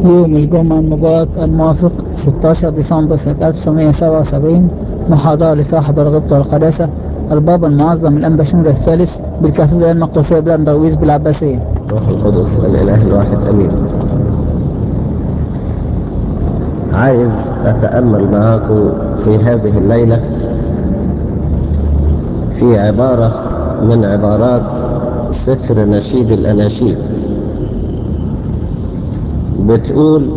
يوم الجمعة المبارك الموافق 16 ديسمبر سنة 1977 محاضرة لصاحب الغبطة والقداسة البابا المعظم الأنبشنور الثالث بالكاتدرال المقدسية بلمبرويز بالعباسية روح القدس الإله الواحد أمين عايز أتأمل معاكم في هذه الليلة في عبارة من عبارات سفر نشيد الأناشيد بتقول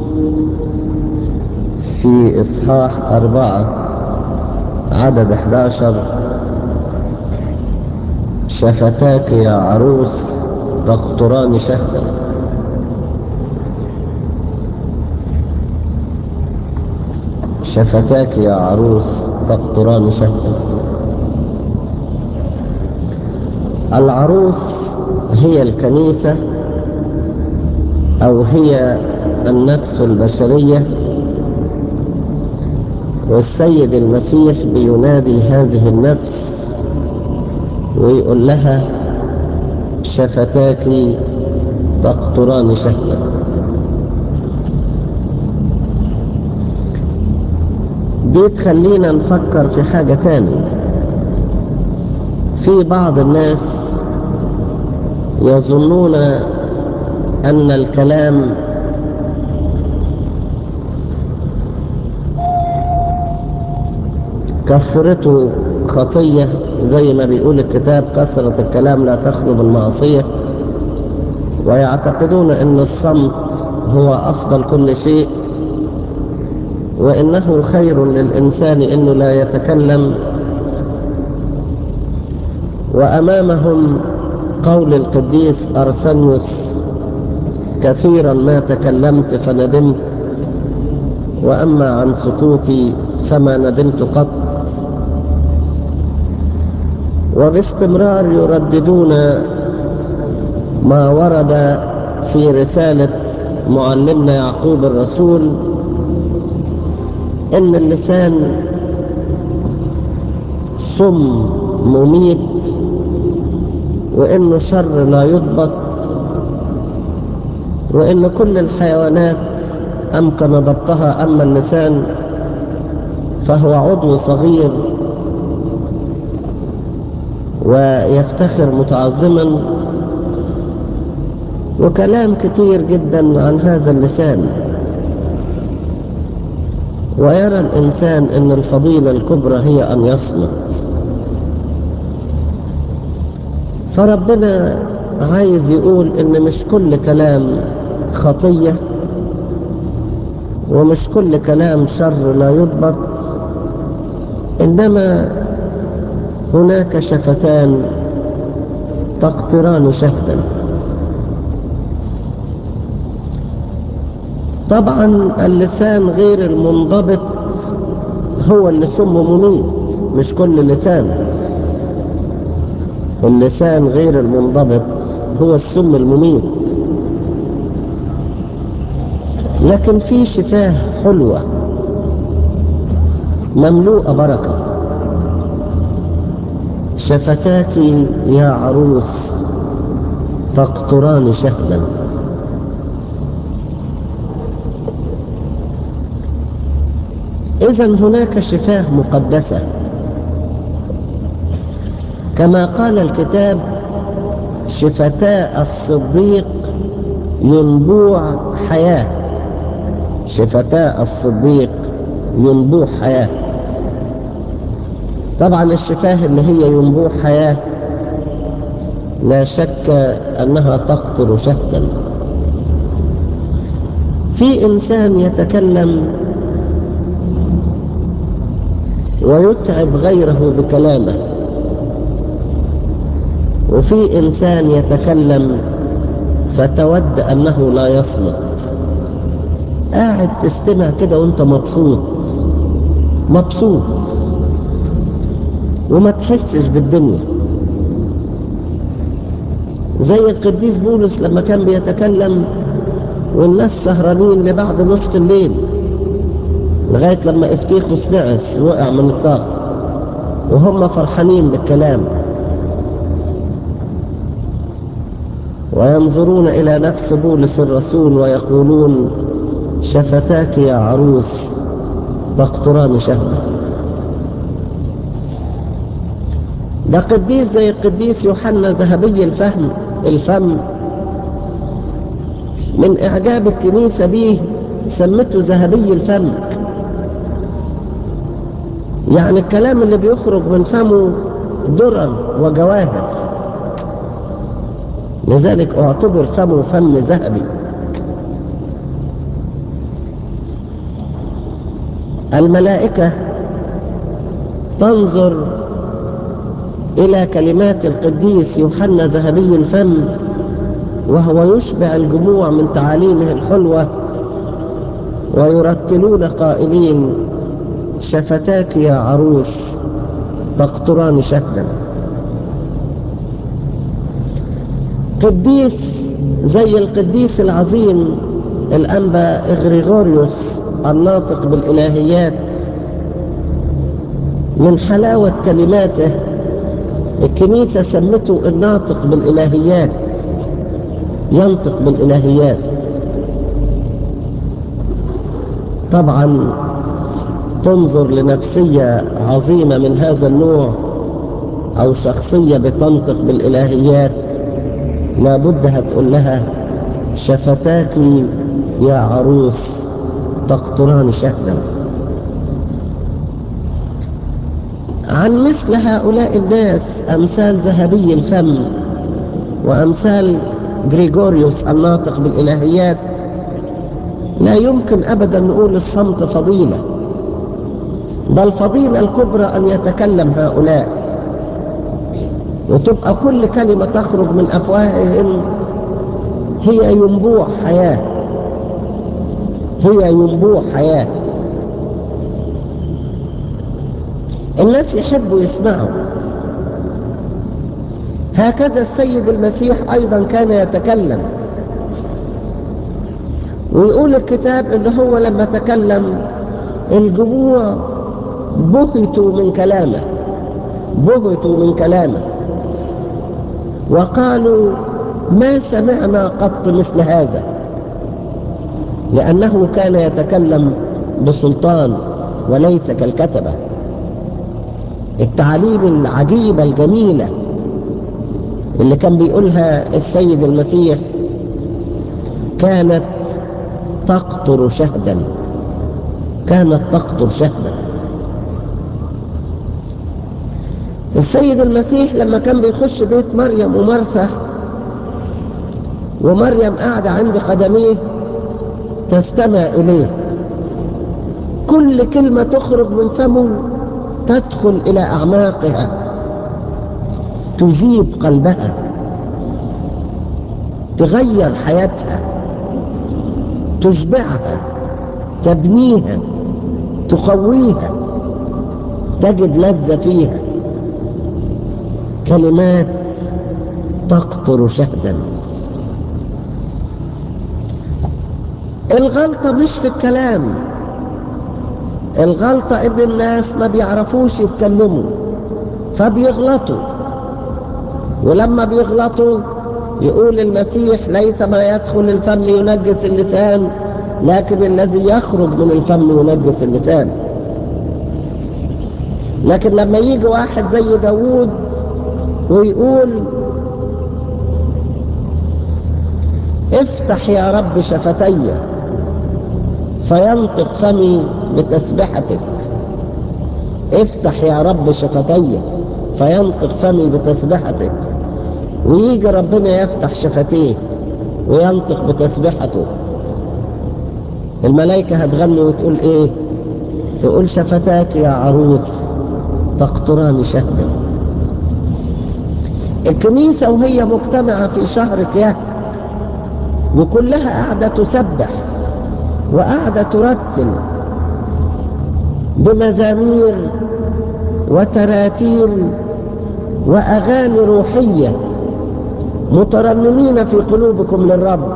في إصحاح أربعة عدد 11 شفتاك يا عروس تقطران شهدا شفتاك يا عروس تقطران شهدا العروس هي الكنيسة أو هي النفس البشرية والسيد المسيح بينادي هذه النفس ويقول لها شفتاك تقطران شهدا دي تخلينا نفكر في حاجة تاني في بعض الناس يظنون أن الكلام كثرته خطية زي ما بيقول الكتاب كثرة الكلام لا تخلو المعصية ويعتقدون أن الصمت هو أفضل كل شيء وإنه خير للإنسان أنه لا يتكلم وأمامهم قول القديس أرسنيوس كثيرا ما تكلمت فندمت وأما عن سكوتي فما ندمت قط وباستمرار يرددون ما ورد في رسالة معلمنا يعقوب الرسول إن اللسان صم مميت وإنه شر لا يضبط وإن كل الحيوانات أمكن ضبطها أما اللسان فهو عضو صغير ويفتخر متعظما وكلام كتير جدا عن هذا اللسان ويرى الإنسان أن الفضيلة الكبرى هي أن يصمت فربنا عايز يقول ان مش كل كلام خطية ومش كل كلام شر لا يضبط انما هناك شفتان تقطران شهدا طبعا اللسان غير المنضبط هو اللي سمه مميت مش كل لسان اللسان غير المنضبط هو السم المميت لكن في شفاه حلوة مملوءة بركة شفتاك يا عروس تقطران شهدا إذا هناك شفاه مقدسة كما قال الكتاب شفتاء الصديق ينبوع حياة شفتاء الصديق ينبوع حياة طبعا الشفاه اللي هي ينبوع حياة لا شك أنها تقطر شهدا في إنسان يتكلم ويتعب غيره بكلامه وفي إنسان يتكلم فتود أنه لا يصمت قاعد تستمع كده وانت مبسوط مبسوط وما تحسش بالدنيا زي القديس بولس لما كان بيتكلم والناس سهرانين لبعد نصف الليل لغاية لما افتيخوس نعس وقع من الطاقة وهم فرحانين بالكلام وينظرون إلى نفس بولس الرسول ويقولون شفتاك يا عروس تقطران شهدا ده قديس زي القديس يوحنا ذهبي الفهم الفم من إعجاب الكنيسة به سمته ذهبي الفم يعني الكلام اللي بيخرج من فمه درر وجواهر لذلك اعتبر فمه فم ذهبي الملائكة تنظر إلى كلمات القديس يوحنا ذهبي الفم وهو يشبع الجموع من تعاليمه الحلوة ويرتلون قائلين شفتاك يا عروس تقطران شهدا قديس زي القديس العظيم الأنبا إغريغوريوس الناطق بالإلهيات من حلاوة كلماته الكنيسة سمته الناطق بالإلهيات ينطق بالإلهيات طبعا تنظر لنفسية عظيمة من هذا النوع أو شخصية بتنطق بالإلهيات لابد هتقول لها شفتاك يا عروس تقطران شهدا عن مثل هؤلاء الناس أمثال ذهبي الفم وأمثال غريغوريوس الناطق بالإلهيات لا يمكن أبدا نقول الصمت فضيلة بل الفضيلة الكبرى أن يتكلم هؤلاء وتبقى كل كلمة تخرج من أفواههم هي ينبوع حياة هي ينبوع حياة الناس يحبوا يسمعوا هكذا السيد المسيح أيضا كان يتكلم ويقول الكتاب ان هو لما تكلم الجموع بهتوا من كلامه بهتوا من كلامه وقالوا ما سمعنا قط مثل هذا لأنه كان يتكلم بسلطان وليس كالكتبة التعاليم العجيبة الجميلة اللي كان بيقولها السيد المسيح كانت تقطر شهدا كانت تقطر شهدا السيد المسيح لما كان بيخش بيت مريم ومرثا ومريم قاعدة عند قدميه تستمع إليه كل كلمة تخرج من فمه تدخل إلى أعماقها تذيب قلبها تغير حياتها تشبعها تبنيها تقويها تجد لذة فيها كلمات تقطر شهدا الغلطة مش في الكلام الغلطة ان الناس ما بيعرفوش يتكلموا فبيغلطوا ولما بيغلطوا يقول المسيح ليس ما يدخل الفم ينجس اللسان لكن الذي يخرج من الفم ينجس اللسان لكن لما يجي واحد زي داوود ويقول افتح يا رب شفتي فينطق فمي بتسبحتك افتح يا رب شفتي فينطق فمي بتسبحتك ويجي ربنا يفتح شفتيه وينطق بتسبحته الملائكة هتغني وتقول ايه تقول شفتاك يا عروس تقطران شهدا الكنيسة وهي مجتمعة في شهر كياك وكلها قاعدة تسبح وقاعدة ترتل بمزامير وتراتيل وأغاني روحية مترنمين في قلوبكم للرب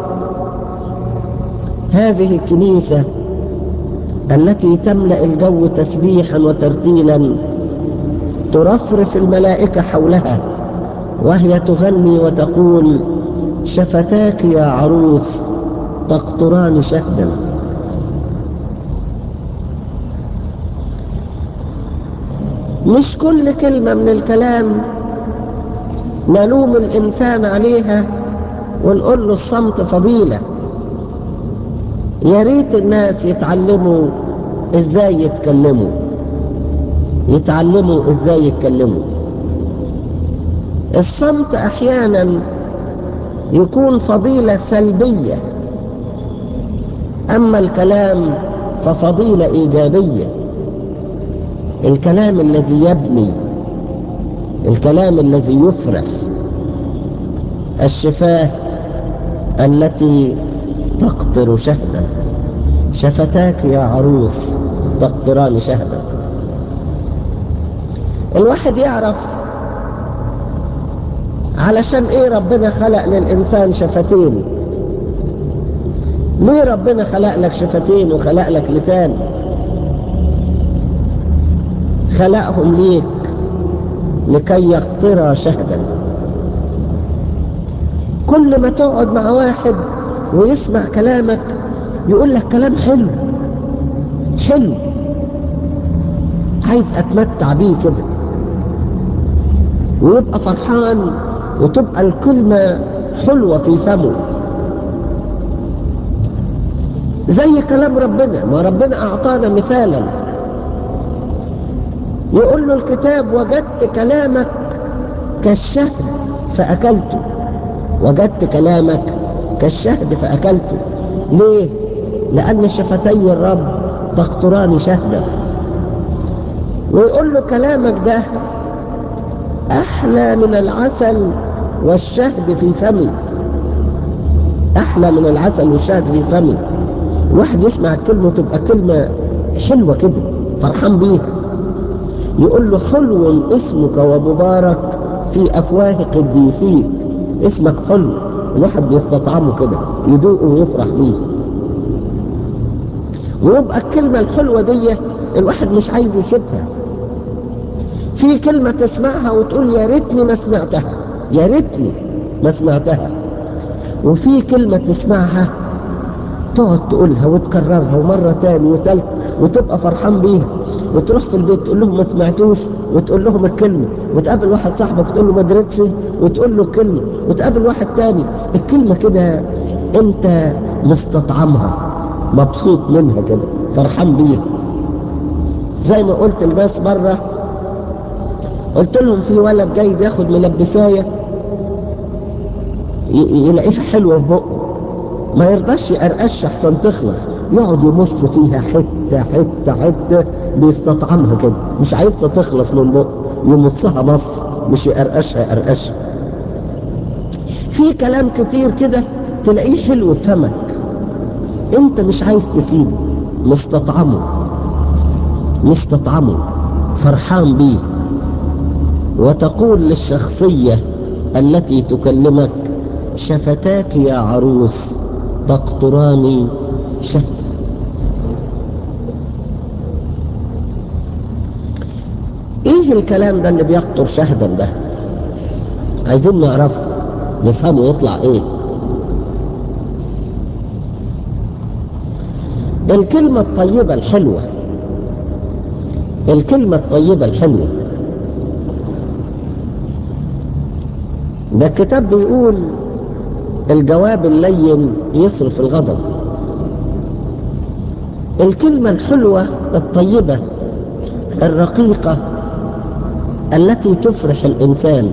هذه الكنيسة التي تملأ الجو تسبيحا وترتيلا ترفرف الملائكة حولها وهي تغني وتقول شفتاك يا عروس تقطران شهدا مش كل كلمة من الكلام نلوم الإنسان عليها ونقول له الصمت فضيلة يا ريت الناس يتعلموا ازاي يتكلموا يتعلموا ازاي يتكلموا الصمت احيانا يكون فضيلة سلبية اما الكلام ففضيلة ايجابية الكلام الذي يبني الكلام الذي يفرح الشفاه التي تقطر شهدا شفتاك يا عروس تقطران شهدا الواحد يعرف علشان ايه ربنا خلق للانسان شفتين ليه ربنا خلق لك شفتين وخلق لك لسان خلقهم ليك لكي يقطر شهدا كل ما تقعد مع واحد ويسمع كلامك يقول لك كلام حلو حلو عايز اتمتع بيه كده ويبقى فرحان وتبقى الكلمة حلوة في فمه زي كلام ربنا ما ربنا أعطانا مثالا يقول له الكتاب وجدت كلامك كالشهد فأكلته وجدت كلامك كالشهد فأكلته ليه؟ لأن شفتي الرب تقطران شهدا ويقول له كلامك ده أحلى من العسل والشهد في فمي أحلى من العسل والشهد في فمي واحد يسمع الكلمة تبقى كلمة حلوة كده فرحان بيها يقول له حلو اسمك ومبارك في أفواه قديسيك اسمك حلو الواحد بيستطعمه كده يدوقه ويفرح بيه ويبقى الكلمة الحلوة دي الواحد مش عايز يسيبها في كلمة تسمعها وتقول يا ريتني ما سمعتها يا ريتني ما سمعتها وفي كلمة تسمعها تقعد تقولها وتكررها ومرة تاني وتالت وتبقى فرحان بيها وتروح في البيت تقول لهم ما سمعتوش وتقول لهم الكلمة وتقابل واحد صاحبك تقول له ما درتش وتقول له الكلمة وتقابل واحد تاني الكلمة كده انت مستطعمها مبسوط منها كده فرحان بيها زي ما قلت الناس مرة قلت لهم في ولد جايز ياخد ملبساية يلاقيها حلوة في بقه ما يرضاش يقرقش احسن تخلص يقعد يمص فيها حتة حتة حتة بيستطعمها كده مش عايزها تخلص من بقه يمصها مص مش يقرقشها يقرقشها في كلام كتير كده تلاقيه حلو في فمك انت مش عايز تسيبه مستطعمه مستطعمه فرحان بيه وتقول للشخصية التي تكلمك شفتاك يا عروس تقطران شهد ايه الكلام ده اللي بيقطر شهدا ده عايزين نعرفه نفهمه يطلع ايه الكلمة الطيبة الحلوة الكلمة الطيبة الحلوة ده الكتاب بيقول الجواب اللين يصرف الغضب الكلمة الحلوة الطيبة الرقيقة التي تفرح الإنسان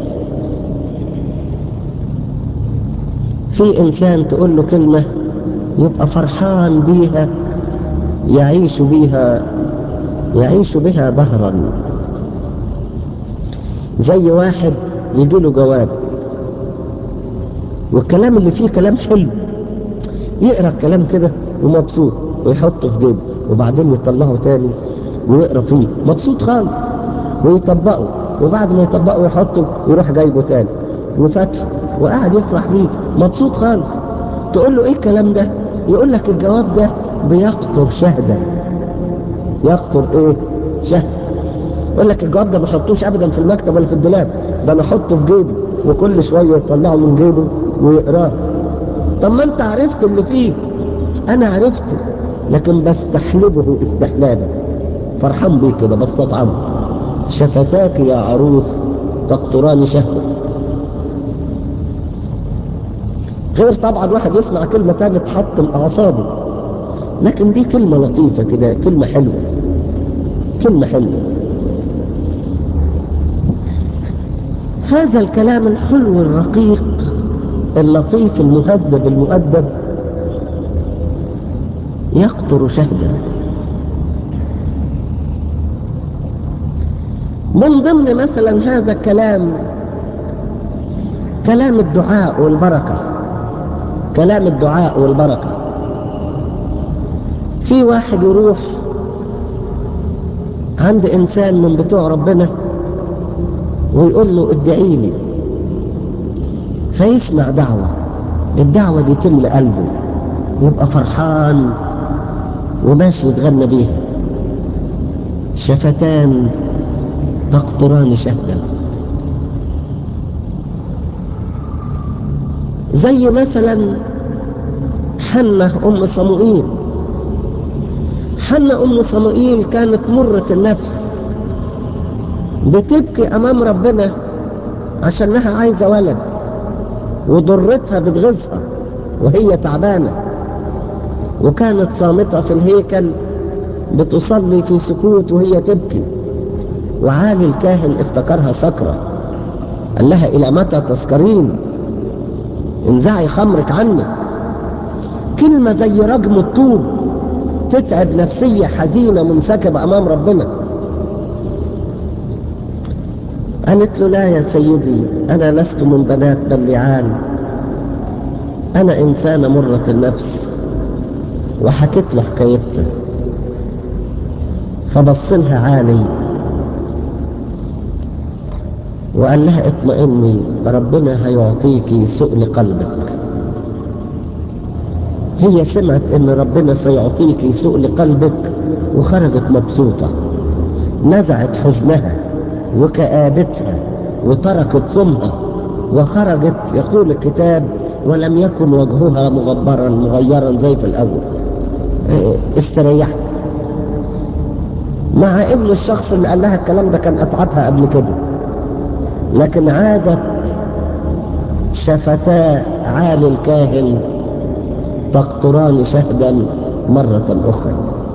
في إنسان تقول له كلمة يبقى فرحان بيها يعيش بها يعيش بها ظهرا زي واحد يجي له جواب والكلام اللي فيه كلام حلو يقرا الكلام كده ومبسوط ويحطه في جيبه وبعدين يطلعه تاني ويقرا فيه مبسوط خالص ويطبقه وبعد ما يطبقه يحطه يروح جايبه تاني وفتحه وقاعد يفرح بيه مبسوط خالص تقول له ايه الكلام ده يقول لك الجواب ده بيقطر شهدا يقطر ايه شهد يقول لك الجواب ده ما احطوش ابدا في المكتب ولا في الدولاب ده انا احطه في جيبي وكل شويه يطلعه من جيبه ويقراه طب ما انت عرفت اللي فيه انا عرفته لكن بستحلبه استحلابا فرحان بيه كده بستطعمه شفتاك يا عروس تقطران شهوة غير طبعا واحد يسمع كلمة تانية تحطم أعصابه لكن دي كلمة لطيفة كده كلمة حلوة كلمة حلوة هذا الكلام الحلو الرقيق اللطيف المهذب المؤدب يقطر شهدا من ضمن مثلا هذا الكلام كلام الدعاء والبركة كلام الدعاء والبركة في واحد يروح عند إنسان من بتوع ربنا ويقول له ادعي لي فيسمع دعوة الدعوة دي تملى قلبه يبقى فرحان وماشي يتغنى بيها شفتان تقطران شهدا زي مثلا حنة أم صموئيل حنة أم صموئيل كانت مرة النفس بتبكي أمام ربنا عشانها عايزة ولد وضرتها بتغيظها وهي تعبانة وكانت صامتة في الهيكل بتصلي في سكوت وهي تبكي وعالي الكاهن افتكرها سكرة قال لها إلى متى تسكرين انزعي خمرك عنك كلمة زي رجم الطوب تتعب نفسية حزينة منسكبة أمام ربنا قالت له لا يا سيدي أنا لست من بنات بلعان أنا إنسانة مرة النفس وحكيت له حكايتها فبص لها عالي وقال لها اطمئني ربنا هيعطيكي سؤل قلبك هي سمعت ان ربنا سيعطيكي سؤل قلبك وخرجت مبسوطة نزعت حزنها وكآبتها وتركت صمها وخرجت يقول الكتاب ولم يكن وجهها مغبرا مغيرا زي في الأول استريحت مع ان الشخص اللي قال لها الكلام ده كان اتعبها قبل كده لكن عادت شفتا عالي الكاهن تقطران شهدا مرة أخرى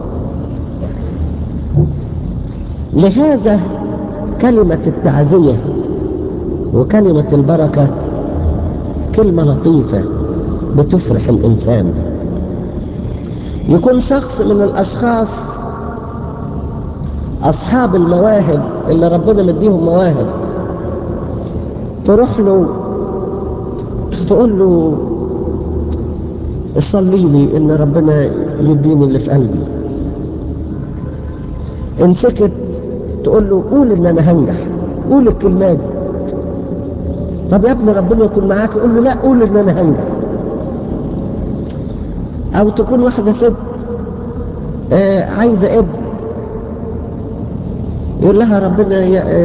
لهذا كلمة التعزية وكلمة البركة كلمة لطيفة بتفرح الإنسان يكون شخص من الأشخاص أصحاب المواهب اللي ربنا مديهم مواهب تروح له تقول له صلي لي ان ربنا يديني اللي في قلبي ان سكت تقول له قول ان انا هنجح قول الكلمه دي طب يا ابني ربنا يكون معاك يقول له لا قول ان انا هنجح او تكون واحده ست آه عايزه ابن يقول لها ربنا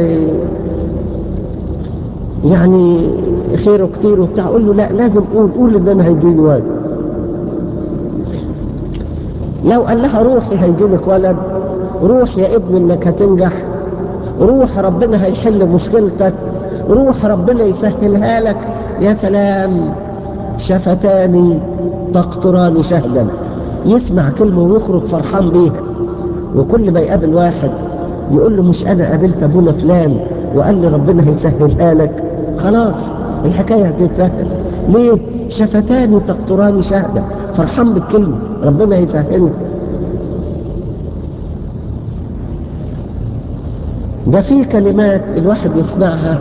يعني خيره كتير وبتاع قول له لا لازم قول قول ان انا هيجيني ولد لو قال لها روحي هيجيلك ولد روح يا ابني انك هتنجح روح ربنا هيحل مشكلتك روح ربنا يسهلها لك يا سلام شفتاني تقطران شهدا يسمع كلمة ويخرج فرحان بيها وكل ما يقابل واحد يقول له مش انا قابلت ابونا فلان وقال لي ربنا هيسهلها لك خلاص الحكاية هتتسهل ليه شفتاني تقطران شهدا فرحان بالكلمة ربنا هيسهلها ده في كلمات الواحد يسمعها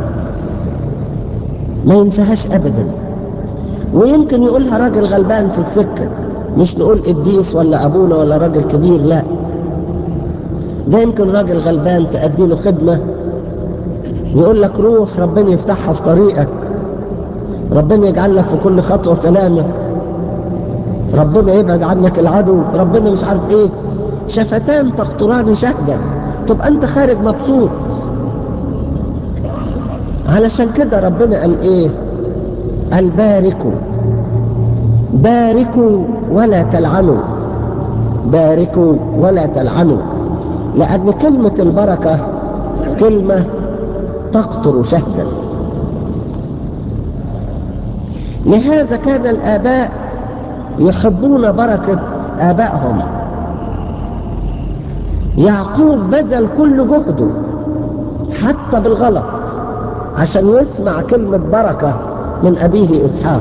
ما ينساهاش ابدا ويمكن يقولها راجل غلبان في السكة مش نقول قديس ولا ابونا ولا راجل كبير لا ده يمكن راجل غلبان تأدي له خدمة يقول لك روح ربنا يفتحها في طريقك ربنا يجعل لك في كل خطوة سلامة ربنا يبعد عنك العدو ربنا مش عارف ايه شفتان تقطران شهدا تبقى انت خارج مبسوط علشان كده ربنا قال ايه قال باركوا باركوا ولا تلعنوا باركوا ولا تلعنوا لأن كلمة البركة كلمة تقطر شهدا لهذا كان الآباء يحبون بركة آبائهم يعقوب بذل كل جهده حتى بالغلط عشان يسمع كلمة بركة من أبيه إسحاق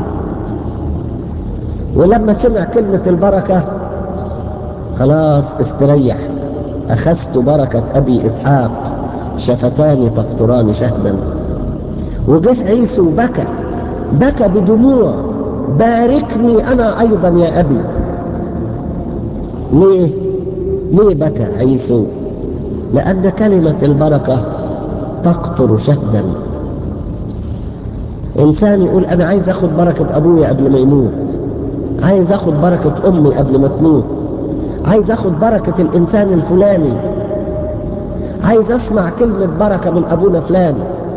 ولما سمع كلمة البركة خلاص استريح أخذت بركة أبي إسحاق شفتان تقطران شهدا وجه عيسو بكى بكى بدموع باركني أنا أيضا يا أبي ليه؟ ليه بكى عيسو؟ لأن كلمة البركة تقطر شهدا إنسان يقول أنا عايز أخد بركة أبويا قبل ما يموت عايز أخد بركة أمي قبل ما تموت عايز أخد بركة الإنسان الفلاني عايز أسمع كلمة بركة من أبونا فلان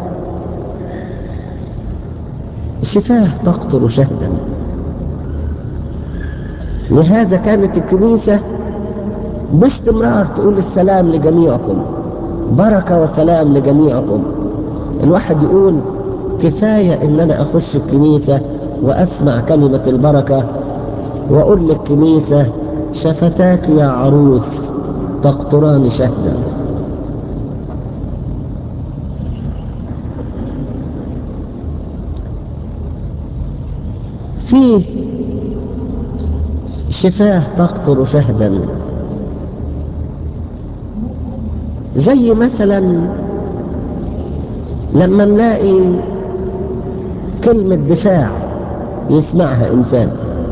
شفاه تقطر شهدا لهذا كانت الكنيسة باستمرار تقول السلام لجميعكم بركة وسلام لجميعكم الواحد يقول كفاية ان انا اخش الكنيسة واسمع كلمة البركة واقول للكنيسة شفتاك يا عروس تقطران شهدا فيه شفاه تقطر شهدا زي مثلا لما نلاقي كلمة دفاع يسمعها إنسان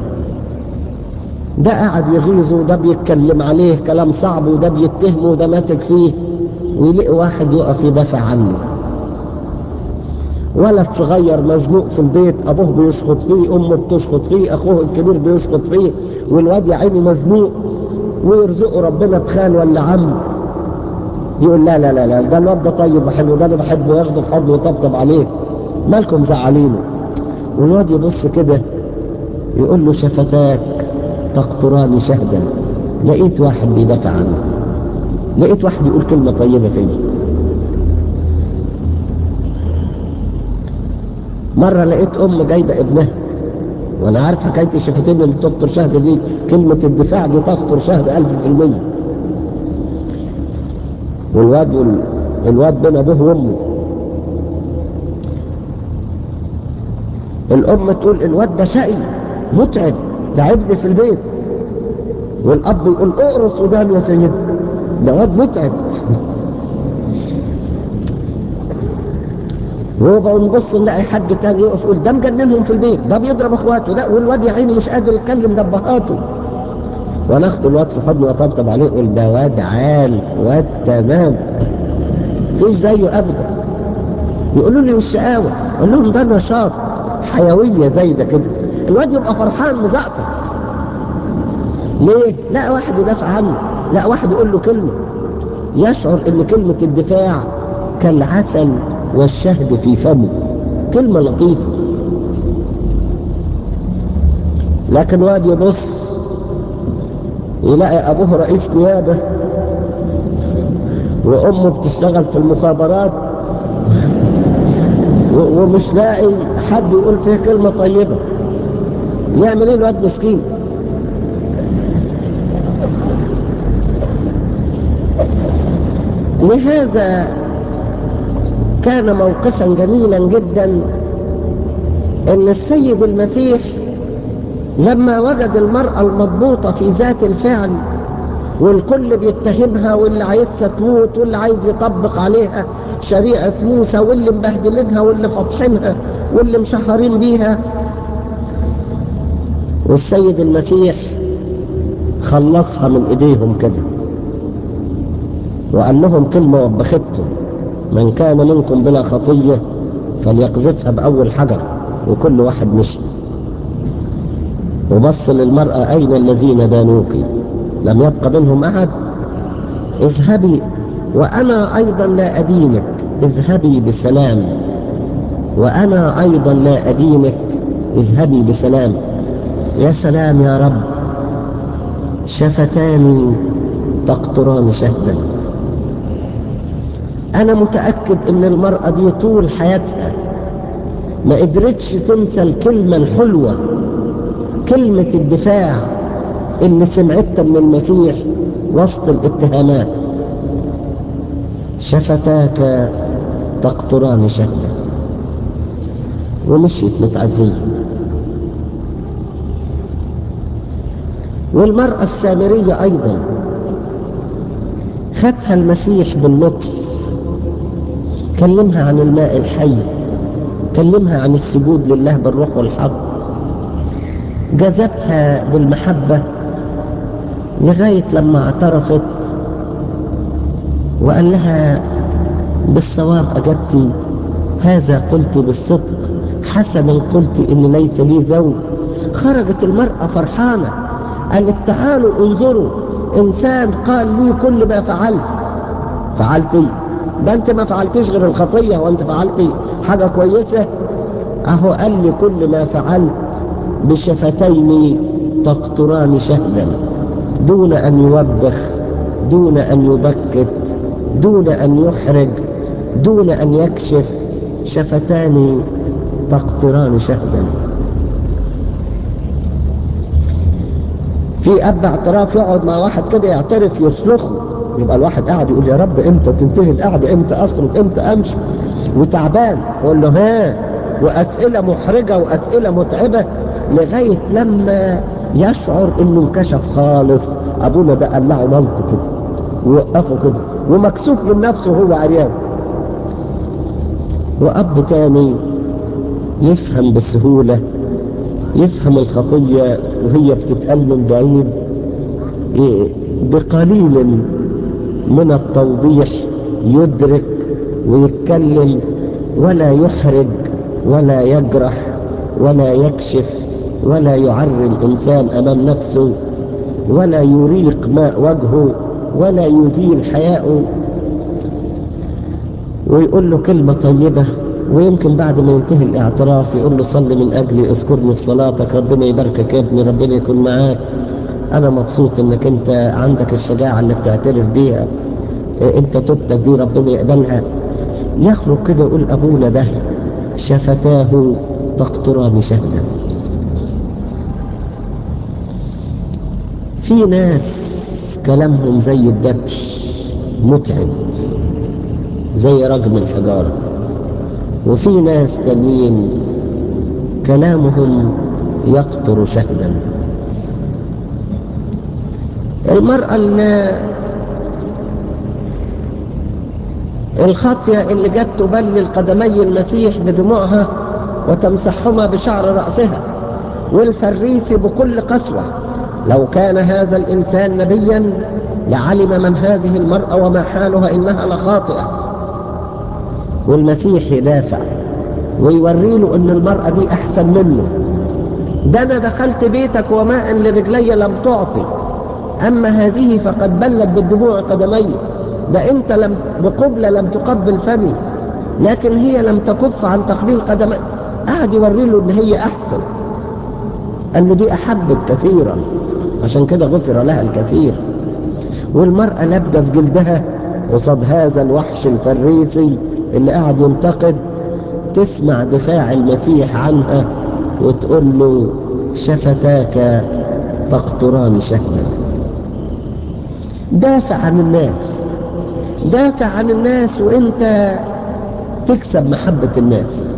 ده قاعد يغيظه وده بيتكلم عليه كلام صعب وده بيتهمه وده ماسك فيه ويلاقي واحد يقف يدافع عنه ولد صغير مزنوق في البيت ابوه بيشخط فيه امه بتشخط فيه اخوه الكبير بيشخط فيه والواد يا عيني مزنوق ويرزقه ربنا بخال ولا عم يقول لا لا لا لا ده الواد ده طيب وحلو ده انا بحبه ياخده في حضنه ويطبطب عليه مالكم زعلينه والواد يبص كده يقول له شفتاك تقطران شهدا لقيت واحد بيدافع عنه لقيت واحد يقول كلمة طيبة فيا مرة لقيت أم جايبة ابنها وأنا عارف حكاية الشفتين اللي تقطر شهد دي كلمة الدفاع دي تقطر شهد ألف في المية والواد وال... الواد بين أبوه وأمه الأم تقول الواد ده شقي متعب تعبني في البيت والأب يقول اقرص ودان يا سيدي ده واد متعب وهو نبص نلاقي حد تاني يقف يقول ده مجننهم في البيت ده بيضرب اخواته ده والواد يا عيني مش قادر يتكلم دبهاته وناخد الواد في حضنه وطبطب عليه يقول ده واد عال واد تمام فيش زيه ابدا يقولوا لي والشقاوه اقول لهم ده نشاط حيويه زي ده كده الواد يبقى فرحان مزقطط ليه؟ لا واحد يدافع عنه لا واحد يقول له كلمه يشعر ان كلمه الدفاع كالعسل والشهد في فمه كلمة لطيفة لكن واد يبص يلاقي أبوه رئيس نيابة وأمه بتشتغل في المخابرات ومش لاقي حد يقول فيه كلمة طيبة يعمل ايه الواد مسكين لهذا كان موقفا جميلا جدا ان السيد المسيح لما وجد المرأة المضبوطة في ذات الفعل والكل بيتهمها واللي عايزها تموت واللي عايز يطبق عليها شريعة موسى واللي مبهدلينها واللي فاضحينها واللي مشهرين بيها والسيد المسيح خلصها من ايديهم كده وقال لهم كلمة وبختهم من كان منكم بلا خطية فليقذفها بأول حجر وكل واحد مشي وبص للمرأة أين الذين دانوك لم يبق منهم أحد اذهبي وأنا أيضا لا أدينك اذهبي بسلام وأنا أيضا لا أدينك اذهبي بسلام يا سلام يا رب شفتان تقطران شهدا أنا متأكد إن المرأة دي طول حياتها ما قدرتش تنسى الكلمة الحلوة كلمة الدفاع اللي سمعتها من المسيح وسط الاتهامات شفتاك تقطران شهدا ومشيت متعزية والمرأة السامرية أيضا خدها المسيح باللطف كلمها عن الماء الحي كلمها عن السجود لله بالروح والحق جذبها بالمحبة لغاية لما اعترفت وقال لها بالصواب أجبتي هذا قلت بالصدق حسنا قلت إن ليس لي زوج خرجت المرأة فرحانة قالت تعالوا انظروا إنسان قال لي كل ما فعلت فعلتي ده أنت ما فعلتيش غير الخطية وأنت فعلتي حاجة كويسة أهو قال لي كل ما فعلت بشفتين تقطران شهدا دون أن يوبخ دون أن يبكت دون أن يحرج دون أن يكشف شفتان تقطران شهدا في أب اعتراف يقعد مع واحد كده يعترف يصرخه يبقى الواحد قاعد يقول يا رب امتى تنتهي القعدة امتى اخرج امتى امشي وتعبان يقول له ها واسئلة محرجة واسئلة متعبة لغاية لما يشعر انه انكشف خالص ابونا ده قلعه ملط كده ووقفه كده ومكسوف من نفسه وهو عريان واب تاني يفهم بسهولة يفهم الخطية وهي بتتقال من بعيد بقليل من التوضيح يدرك ويتكلم ولا يحرج ولا يجرح ولا يكشف ولا يعري الإنسان أمام نفسه ولا يريق ماء وجهه ولا يزيل حياءه ويقول له كلمة طيبة ويمكن بعد ما ينتهي الاعتراف يقول له صلي من أجلي اذكرني في صلاتك ربنا يباركك يا ابني ربنا يكون معاك أنا مبسوط إنك أنت عندك الشجاعة اللي بتعترف بيها أنت توبتك دي ربنا يقبلها يخرج كده يقول أبونا ده شفتاه تقطران شهدا في ناس كلامهم زي الدبش متعب زي رجم الحجارة وفي ناس تانيين كلامهم يقطر شهدا المرأة اللي الخطية اللي جت تبلل قدمي المسيح بدموعها وتمسحهما بشعر رأسها والفريسي بكل قسوة لو كان هذا الإنسان نبيا لعلم من هذه المرأة وما حالها إنها لخاطئة والمسيح يدافع ويوري له أن المرأة دي أحسن منه ده أنا دخلت بيتك وماء لرجلي لم تعطي أما هذه فقد بلت بالدموع قدمي ده أنت لم بقبلة لم تقبل فمي لكن هي لم تكف عن تقبيل قدمي قعد يوري له أن هي أحسن أن دي أحبت كثيرا عشان كده غفر لها الكثير والمرأة لابدة في جلدها قصاد هذا الوحش الفريسي اللي قاعد ينتقد تسمع دفاع المسيح عنها وتقول له شفتاك تقطران شهدا دافع عن الناس دافع عن الناس وانت تكسب محبة الناس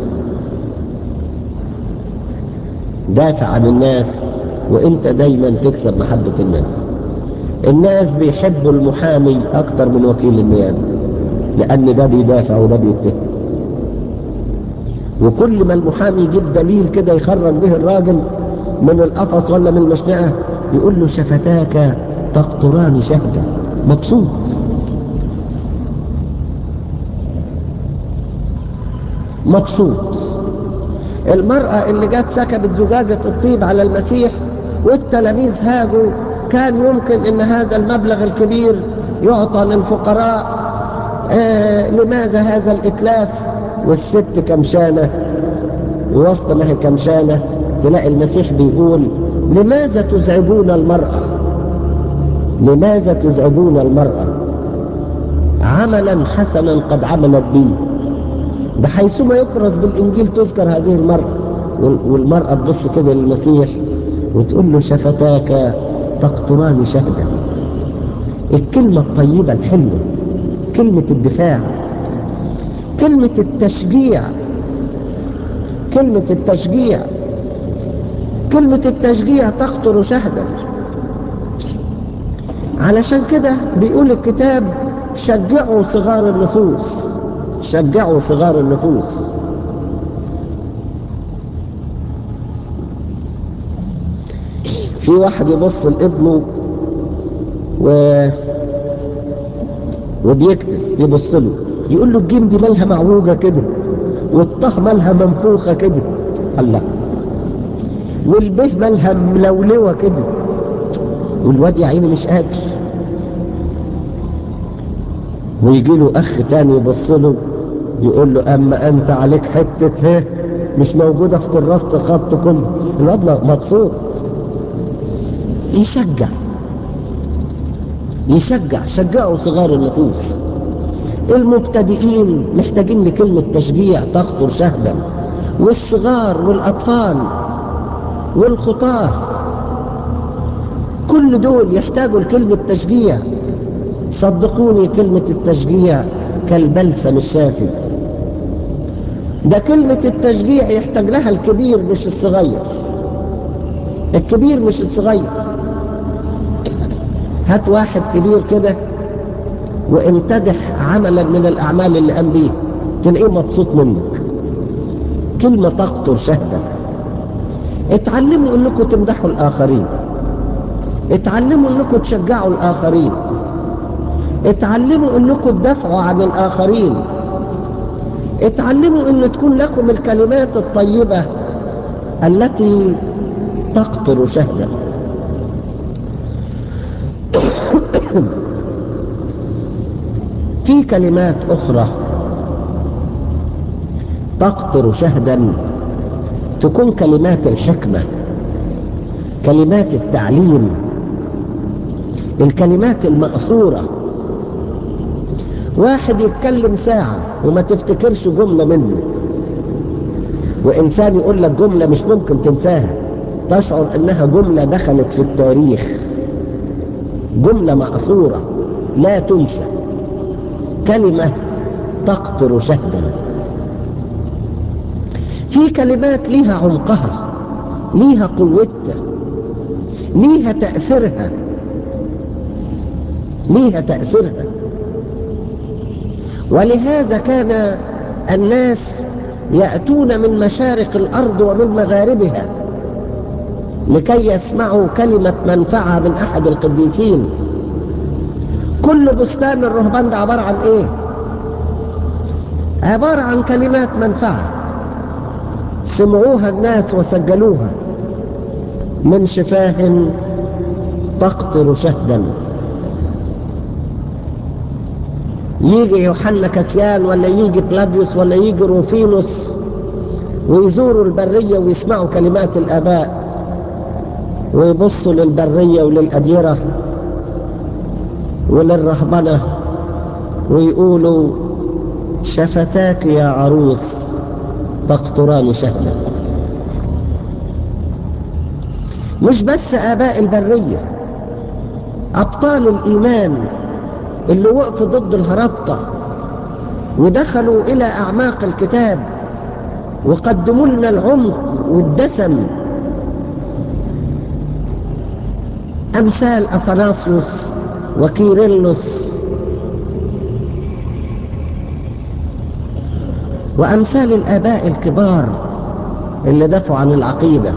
دافع عن الناس وانت دايما تكسب محبة الناس الناس بيحبوا المحامي اكتر من وكيل النيابة لان ده بيدافع وده بيتهم وكل ما المحامي يجيب دليل كده يخرج به الراجل من القفص ولا من المشنقة يقول له شفتاك تقطران شهدا مبسوط مبسوط المرأة اللي جت سكبت زجاجة الطيب على المسيح والتلاميذ هاجوا كان يمكن ان هذا المبلغ الكبير يعطى للفقراء آه لماذا هذا الاتلاف والست كمشانة ووسط ما هي كمشانة تلاقي المسيح بيقول لماذا تزعجون المرأة لماذا تزعجون المرأة عملا حسنا قد عملت به ده حيثما يكرز بالإنجيل تذكر هذه المرأة والمرأة تبص كده للمسيح وتقول له شفتاك تقطران شهدا الكلمة الطيبة الحلوة كلمة الدفاع كلمة التشجيع كلمة التشجيع كلمة التشجيع تقطر شهدا علشان كده بيقول الكتاب شجعوا صغار النفوس شجعوا صغار النفوس في واحد يبص لابنه و... وبيكتب يبص له يقول له الجيم دي مالها معوجة كده والطه مالها منفوخة كده الله والبه مالها ملولوة كده والواد يا عيني مش قادر ويجي له اخ تاني يبص له يقول له اما انت عليك حتة ها مش موجودة في كراسة الخط كله الواد مبسوط يشجع يشجع شجعوا صغار النفوس المبتدئين محتاجين لكلمة تشجيع تخطر شهدا والصغار والأطفال والخطاه كل دول يحتاجوا لكلمة تشجيع صدقوني كلمة التشجيع كالبلسم الشافي ده كلمة التشجيع يحتاج لها الكبير مش الصغير الكبير مش الصغير هات واحد كبير كده وامتدح عملا من الأعمال اللي قام بيه تلاقيه مبسوط منك كلمة تقطر شهدا اتعلموا انكم تمدحوا الآخرين اتعلموا انكم تشجعوا الآخرين اتعلموا انكم تدافعوا عن الآخرين اتعلموا ان تكون لكم الكلمات الطيبة التي تقطر شهدا في كلمات أخرى تقطر شهدا تكون كلمات الحكمة كلمات التعليم الكلمات المأثورة واحد يتكلم ساعة وما تفتكرش جملة منه وإنسان يقول لك جملة مش ممكن تنساها تشعر إنها جملة دخلت في التاريخ جملة مأثورة لا تنسى كلمة تقطر شهدا في كلمات ليها عمقها ليها قوتها ليها تأثيرها ليها تأثيرها ولهذا كان الناس يأتون من مشارق الأرض ومن مغاربها لكي يسمعوا كلمة منفعة من أحد القديسين كل بستان الرهبان ده عبارة عن إيه؟ عبارة عن كلمات منفعة سمعوها الناس وسجلوها من شفاه تقطر شهدا يجي يوحنا كسيان ولا يجي بلاديوس ولا يجي روفينوس ويزوروا البرية ويسمعوا كلمات الآباء ويبصوا للبرية وللأديرة وللرهبنة ويقولوا شفتاك يا عروس تقطران شهدا مش بس آباء البرية أبطال الإيمان اللي وقفوا ضد الهرطقة ودخلوا إلى أعماق الكتاب وقدموا لنا العمق والدسم أمثال أثناسيوس وكيرلس وأمثال الآباء الكبار اللي دافعوا عن العقيدة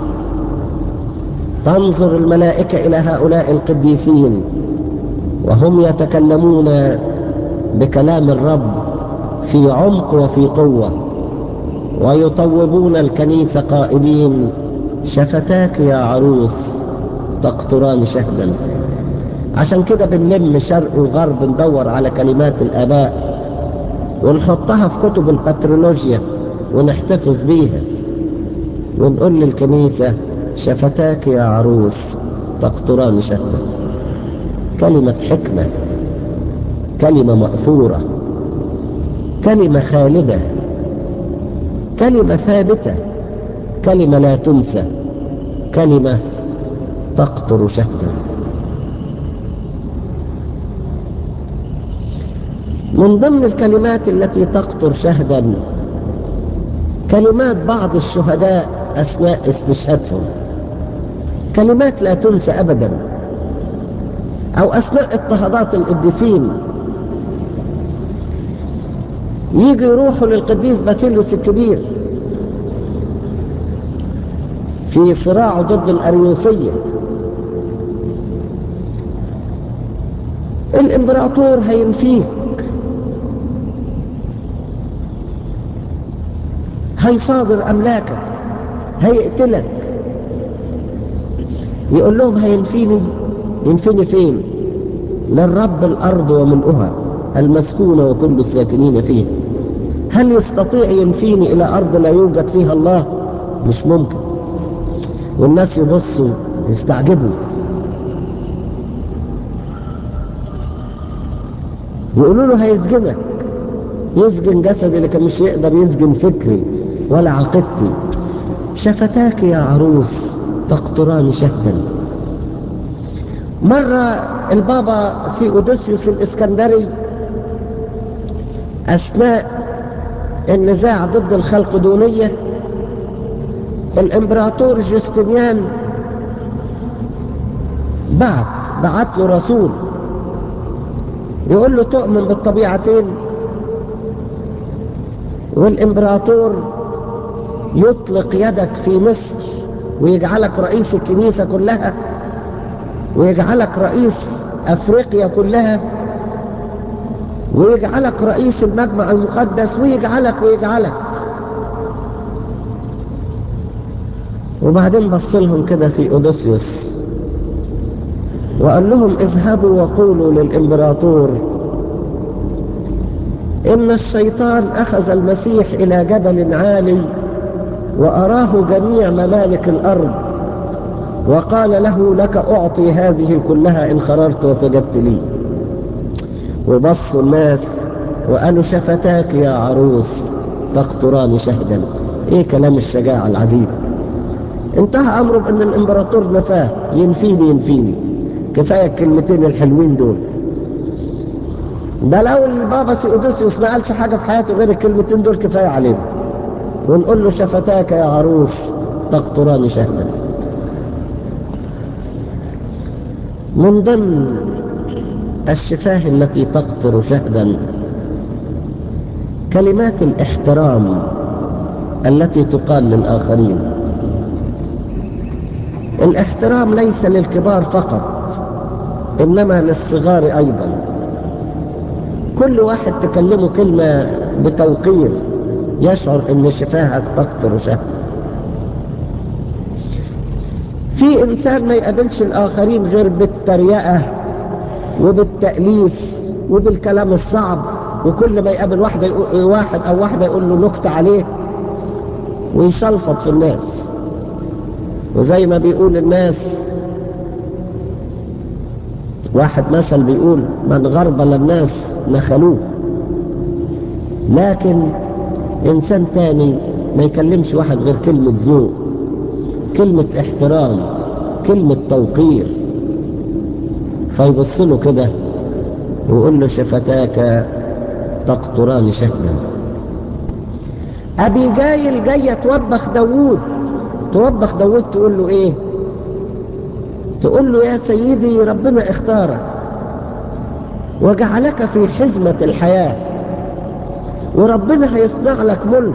تنظر الملائكة إلى هؤلاء القديسين وهم يتكلمون بكلام الرب في عمق وفي قوة ويطوبون الكنيسة قائلين شفتاك يا عروس تقطران شهدا عشان كده بنلم شرق وغرب ندور على كلمات الآباء ونحطها في كتب البترولوجيا ونحتفظ بيها ونقول للكنيسة شفتاك يا عروس تقطران شهدا كلمة حكمة كلمة مأثورة كلمة خالدة كلمة ثابتة كلمة لا تنسى كلمة تقطر شهدا من ضمن الكلمات التي تقطر شهدا كلمات بعض الشهداء أثناء استشهادهم كلمات لا تنسى أبدا أو أثناء اضطهادات القديسين يجي يروحوا للقديس باسيلوس الكبير في صراعه ضد الأريوسية الإمبراطور هينفيك هيصادر أملاكك هيقتلك يقول لهم هينفيني ينفيني فين للرب الأرض وملؤها المسكونة وكل الساكنين فيها هل يستطيع ينفيني إلى أرض لا يوجد فيها الله مش ممكن والناس يبصوا يستعجبوا يقولوا له هيسجنك يسجن جسدي لكن مش يقدر يسجن فكري ولا عقيدتي شفتاك يا عروس تقطران شهدا مرة البابا في أوديسيوس الإسكندري أثناء النزاع ضد الخلقدونية الإمبراطور جوستنيان بعت بعت له رسول يقول له تؤمن بالطبيعتين والإمبراطور يطلق يدك في مصر ويجعلك رئيس الكنيسة كلها ويجعلك رئيس أفريقيا كلها ويجعلك رئيس المجمع المقدس ويجعلك ويجعلك وبعدين بص لهم كده في أوديسيوس وقال لهم اذهبوا وقولوا للإمبراطور إن الشيطان أخذ المسيح إلى جبل عالي وأراه جميع ممالك الأرض وقال له لك أعطي هذه كلها إن خررت وسجدت لي وبصوا الناس وقالوا شفتاك يا عروس تقطران شهدا ايه كلام الشجاعة العجيب انتهى امره بان الامبراطور نفاه ينفيني ينفيني كفاية الكلمتين الحلوين دول ده لو البابا سيودوسيوس ما قالش حاجة في حياته غير الكلمتين دول كفاية علينا ونقول له شفتاك يا عروس تقطران شهدا من ضمن الشفاه التي تقطر شهدا كلمات الاحترام التي تقال للآخرين الاحترام ليس للكبار فقط إنما للصغار أيضا كل واحد تكلمه كلمة بتوقير يشعر ان شفاهك تقطر شهد في انسان ما يقابلش الاخرين غير بالتريقة وبالتأليس وبالكلام الصعب وكل ما يقابل واحد, يقول واحد او واحدة يقول له نكتة عليه ويشلفط في الناس وزي ما بيقول الناس واحد مثل بيقول من غربل الناس نخلوه لكن انسان تاني ما يكلمش واحد غير كلمة ذوق كلمة احترام كلمة توقير فيبص له كده ويقول له شفتاك تقطران شهدا ابي جايل جاية توبخ داوود توبخ داوود تقول له ايه تقول له يا سيدي ربنا اختارك وجعلك في حزمة الحياة وربنا هيصنع لك ملك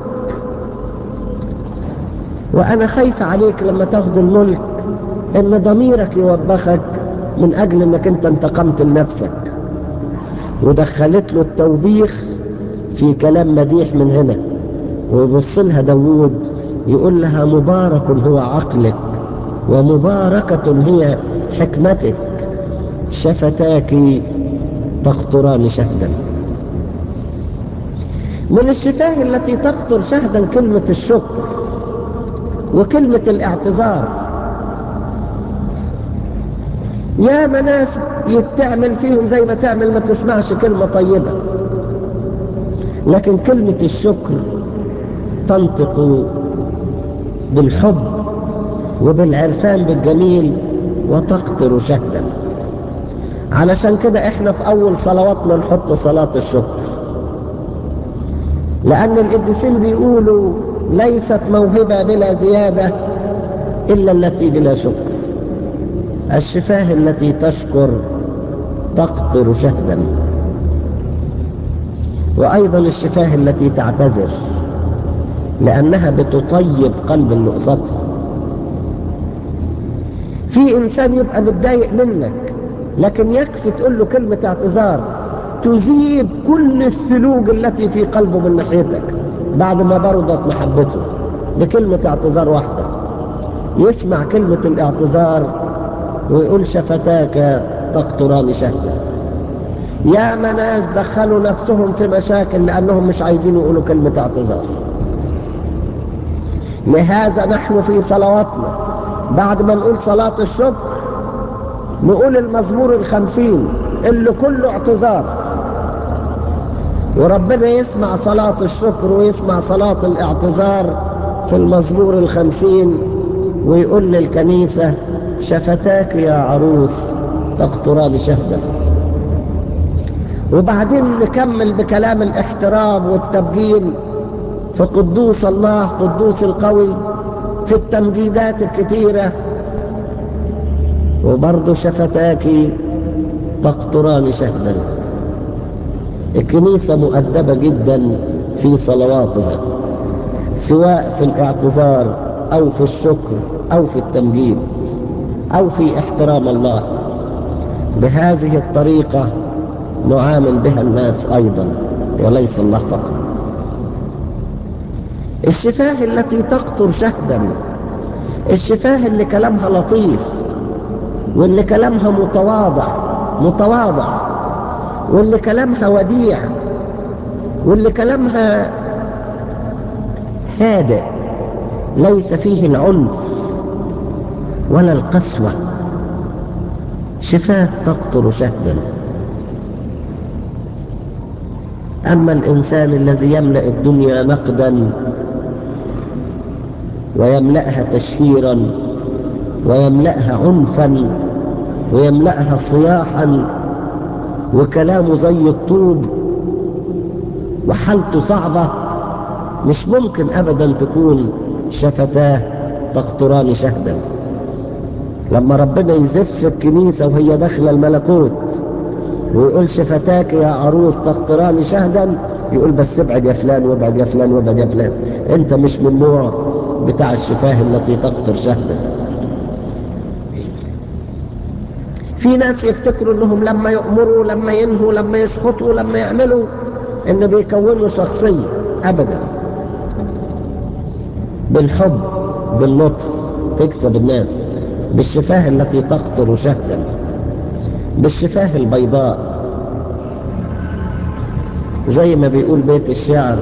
وانا خايفة عليك لما تاخد الملك ان ضميرك يوبخك من اجل انك انت انتقمت لنفسك ودخلت له التوبيخ في كلام مديح من هنا ويبص لها داوود يقول لها مبارك هو عقلك ومباركة هي حكمتك شفتاك تقطران شهدا من الشفاه التي تقطر شهدا كلمة الشكر وكلمة الاعتذار يا ناس يتعمل فيهم زي ما تعمل ما تسمعش كلمة طيبة لكن كلمة الشكر تنطق بالحب وبالعرفان بالجميل وتقطر شهدا علشان كده احنا في اول صلواتنا نحط صلاة الشكر لان القديسين بيقولوا ليست موهبة بلا زيادة الا التي بلا شكر الشفاه التي تشكر تقطر شهدا وايضا الشفاه التي تعتذر لانها بتطيب قلب اللي قصادها في انسان يبقى متضايق منك لكن يكفي تقول له كلمة اعتذار تذيب كل الثلوج التي في قلبه من ناحيتك بعد ما بردت محبته بكلمة اعتذار واحدة يسمع كلمة الاعتذار ويقول شفتاك تقطران شهدا يا ناس دخلوا نفسهم في مشاكل لأنهم مش عايزين يقولوا كلمة اعتذار لهذا نحن في صلواتنا بعد ما نقول صلاة الشكر نقول المزمور الخمسين اللي كله اعتذار وربنا يسمع صلاة الشكر ويسمع صلاة الاعتذار في المزمور الخمسين ويقول للكنيسة شفتاك يا عروس تقطران شهدا وبعدين نكمل بكلام الاحترام والتبجيل في قدوس الله قدوس القوي في التمجيدات الكثيرة وبرضه شفتاك تقطران شهدا الكنيسة مؤدبة جدا في صلواتها سواء في الاعتذار أو في الشكر أو في التمجيد أو في احترام الله بهذه الطريقة نعامل بها الناس أيضا وليس الله فقط الشفاه التي تقطر شهدا الشفاه اللي كلامها لطيف واللي كلامها متواضع متواضع واللي كلامها وديع واللي كلامها هادئ ليس فيه العنف ولا القسوة شفاه تقطر شهدا أما الإنسان الذي يملأ الدنيا نقدا ويملأها تشهيرا ويملأها عنفا ويملأها صياحا وكلامه زي الطوب وحالته صعبة مش ممكن أبدا تكون شفتاه تقطران شهدا لما ربنا يزف الكنيسة وهي داخلة الملكوت ويقول شفتاك يا عروس تقطران شهدا يقول بس ابعد يا فلان وابعد يا فلان وابعد يا فلان انت مش من النوع بتاع الشفاه التي تقطر شهدا في ناس يفتكروا انهم لما يأمروا لما ينهوا لما يشخطوا لما يعملوا ان بيكونوا شخصية ابدا بالحب باللطف تكسب الناس بالشفاه التي تقطر شهدا بالشفاه البيضاء زي ما بيقول بيت الشعر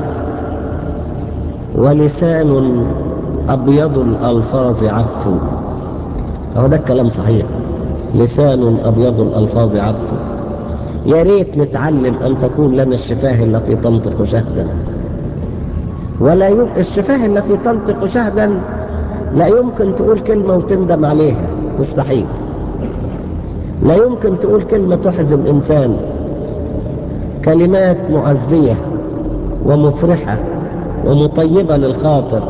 ولسان أبيض الألفاظ عفو هو ده الكلام صحيح لسان أبيض الألفاظ عفو يا ريت نتعلم أن تكون لنا الشفاه التي تنطق شهدا ولا يمكن الشفاه التي تنطق شهدا لا يمكن تقول كلمة وتندم عليها مستحيل لا يمكن تقول كلمة تحزن إنسان كلمات معزية ومفرحة ومطيبة للخاطر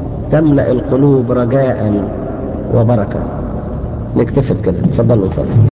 تملأ القلوب رجاء وبركة نكتفي بكده تفضلوا نصلي